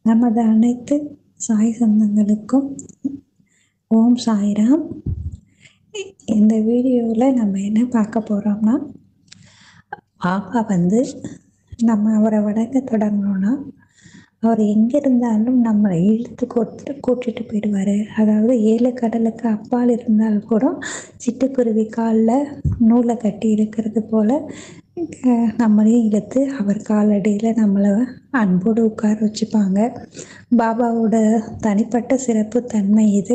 நமது அனைத்து சாய் சொந்தங்களுக்கும் ஓம் சாய்ராம் இந்த வீடியோவில் நம்ம என்ன பார்க்க போகிறோம்னா பாபா வந்து நம்ம அவரை வணங்க தொடங்கணும்னா அவர் எங்கே இருந்தாலும் நம்மளை இழுத்து கூட்டு கூட்டிகிட்டு போயிடுவார் அதாவது ஏழு கடலுக்கு அப்பால் இருந்தால் கூட சிட்டுக்குருவி காலில் நூலை கட்டி இருக்கிறது போல் நம்மளையும் இழுத்து அவர் காலடியில் நம்மளை அன்போடு உட்கார வச்சுப்பாங்க பாபாவோட தனிப்பட்ட சிறப்பு தன்மை இது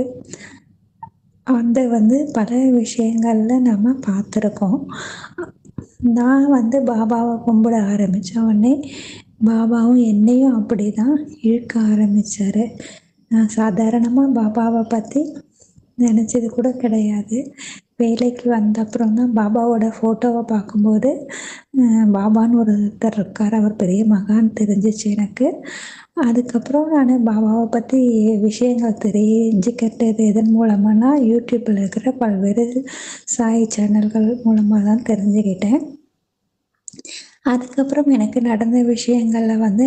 அந்த வந்து பல விஷயங்களில் நம்ம பார்த்துருக்கோம் நான் வந்து பாபாவை கும்பிட ஆரம்பித்த உடனே பாபாவும் என்னையும் அப்படி தான் இழுக்க ஆரம்பித்தார் நான் சாதாரணமாக பாபாவை பற்றி நினச்சது கூட கிடையாது வேலைக்கு வந்த அப்புறம் தான் பாபாவோட ஃபோட்டோவை பார்க்கும்போது பாபான்னு ஒருத்தர் இருக்கார் அவர் பெரிய மகான் தெரிஞ்சிச்சு எனக்கு அதுக்கப்புறம் நான் பாபாவை பற்றி விஷயங்கள் தெரிஞ்சுக்கிட்டது எதன் மூலமானா யூடியூப்பில் இருக்கிற பல்வேறு சாய் சேனல்கள் மூலமாக தான் தெரிஞ்சுக்கிட்டேன் அதுக்கப்புறம் எனக்கு நடந்த விஷயங்களில் வந்து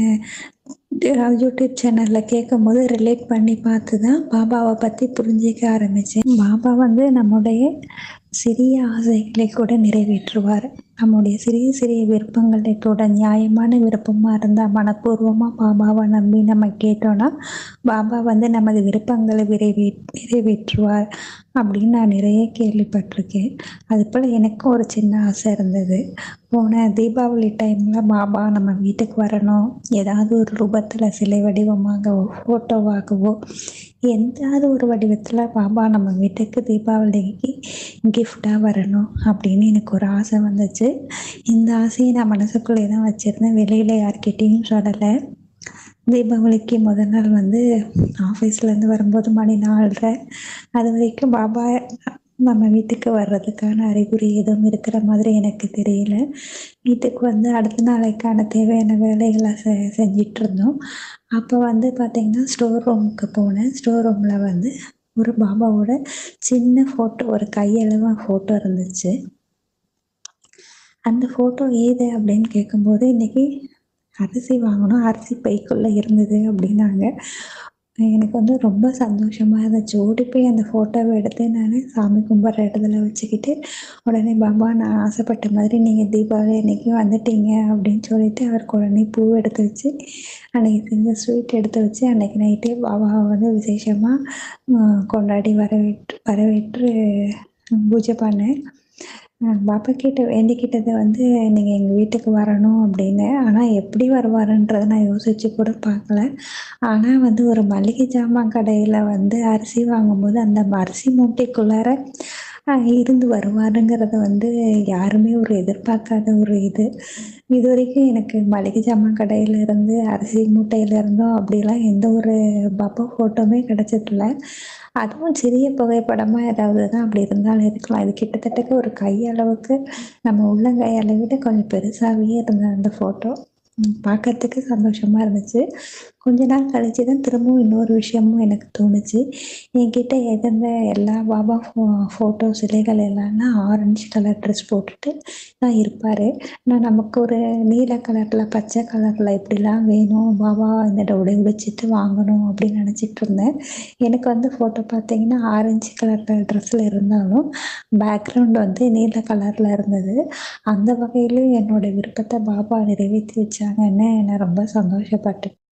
நான் யூடியூப் சேனலில் கேட்கும்போது ரிலேட் பண்ணி பார்த்து தான் பாபாவை பற்றி புரிஞ்சிக்க ஆரம்பித்தேன் பாபா வந்து நம்முடைய சிறிய ஆசைகளை கூட நிறைவேற்றுவார் நம்முடைய சிறிய சிறிய விருப்பங்களை கூட நியாயமான விருப்பமாக இருந்தால் மனப்பூர்வமாக பாபாவை நம்பி நம்ம கேட்டோன்னா பாபா வந்து நமது விருப்பங்களை விரைவே நிறைவேற்றுவார் அப்படின்னு நான் நிறைய கேள்விப்பட்டிருக்கேன் அது போல் எனக்கும் ஒரு சின்ன ஆசை இருந்தது போன தீபாவளி டைமில் பாபா நம்ம வீட்டுக்கு வரணும் ஏதாவது ஒரு ரூபத்தில் சிலை வடிவமாகவோ ஃபோட்டோவாகவோ எந்தாவது ஒரு வடிவத்தில் பாபா நம்ம வீட்டுக்கு தீபாவளிக்கு கிஃப்டாக வரணும் அப்படின்னு எனக்கு ஒரு ஆசை வந்துச்சு இந்த ஆசையை நான் மனசுக்குள்ளே தான் வச்சுருந்தேன் வெளியில் யார்கிட்டேயும் சொல்லலை தீபாவளிக்கு முதல் நாள் வந்து ஆஃபீஸ்லேருந்து வரும்போது மணி நாலரை அது வரைக்கும் பாபா நம்ம வீட்டுக்கு வர்றதுக்கான அறிகுறி எதுவும் இருக்கிற மாதிரி எனக்கு தெரியல வீட்டுக்கு வந்து அடுத்த நாளைக்கான தேவையான வேலைகளை செ செஞ்சிட்டு இருந்தோம் அப்போ வந்து பார்த்திங்கன்னா ஸ்டோர் ரூமுக்கு போனேன் ஸ்டோர் ரூமில் வந்து ஒரு பாபாவோட சின்ன ஃபோட்டோ ஒரு கையளவு ஃபோட்டோ இருந்துச்சு அந்த ஃபோட்டோ ஏது அப்படின்னு கேட்கும்போது இன்றைக்கி அரிசி வாங்கணும் அரிசி பைக்குள்ளே இருந்தது அப்படின்னாங்க எனக்கு வந்து ரொம்ப சந்தோஷமாக இருந்துச்சு ஓடி போய் அந்த ஃபோட்டோவை எடுத்து நான் சாமி கும்பிட்ற இடத்துல வச்சுக்கிட்டு உடனே பாபா நான் ஆசைப்பட்ட மாதிரி நீங்கள் தீபாவளி அன்றைக்கி வந்துட்டீங்க அப்படின்னு சொல்லிட்டு அவருக்கு உடனே பூ எடுத்து வச்சு அன்றைக்கி செஞ்ச ஸ்வீட் எடுத்து வச்சு அன்றைக்கி நைட்டே பாபாவை வந்து விசேஷமாக கொண்டாடி வரவேற்று வரவேற்று பூஜை பண்ணேன் பாப்பா கிட்ட வேண்டிக்கிட்டது வந்து நீங்கள் எங்கள் வீட்டுக்கு வரணும் அப்படின்னு ஆனால் எப்படி வருவாருன்றதை நான் யோசித்து கூட பார்க்கல ஆனால் வந்து ஒரு மளிகை ஜாமான் கடையில் வந்து அரிசி வாங்கும்போது அந்த அரிசி மூட்டைக்குள்ளார இருந்து வருவாருங்கிறத வந்து யாருமே ஒரு எதிர்பார்க்காத ஒரு இது இது வரைக்கும் எனக்கு மளிகை ஜாமான் கடையில் இருந்து அரிசி மூட்டையில் இருந்தோம் அப்படிலாம் எந்த ஒரு பாப்பா ஃபோட்டோவுமே கிடச்சதில்ல அதுவும் சிறிய புகைப்படமாக ஏதாவது தான் அப்படி இருந்தாலும் இருக்கலாம் இது கிட்டத்தட்ட ஒரு கையளவுக்கு நம்ம உள்ளங்கையை விட கொஞ்சம் பெருசாகவே இருந்த அந்த ஃபோட்டோ பார்க்கறதுக்கு சந்தோஷமாக இருந்துச்சு கொஞ்ச நாள் கழிச்சு தான் திரும்பவும் இன்னொரு விஷயமும் எனக்கு தோணுச்சு என்கிட்ட இருந்த எல்லா பாபா ஃபோ ஃபோட்டோ சிலைகள் எல்லாம்னா ஆரஞ்சு கலர் ட்ரெஸ் போட்டுட்டு தான் இருப்பார் நான் நமக்கு ஒரு நீல கலரில் பச்சை கலரில் இப்படிலாம் வேணும் பாபா இந்த உடை உடைச்சிட்டு வாங்கணும் அப்படின்னு நினச்சிட்டு இருந்தேன் எனக்கு வந்து ஃபோட்டோ பார்த்தீங்கன்னா ஆரஞ்சு கலரில் ட்ரெஸ்ஸில் இருந்தாலும் பேக்ரவுண்ட் வந்து நீல கலரில் இருந்தது அந்த வகையிலும் என்னோடய விருப்பத்தை பாபா நிறைவேற்றி வச்சாங்கன்னு நான் ரொம்ப சந்தோஷப்பட்டேன்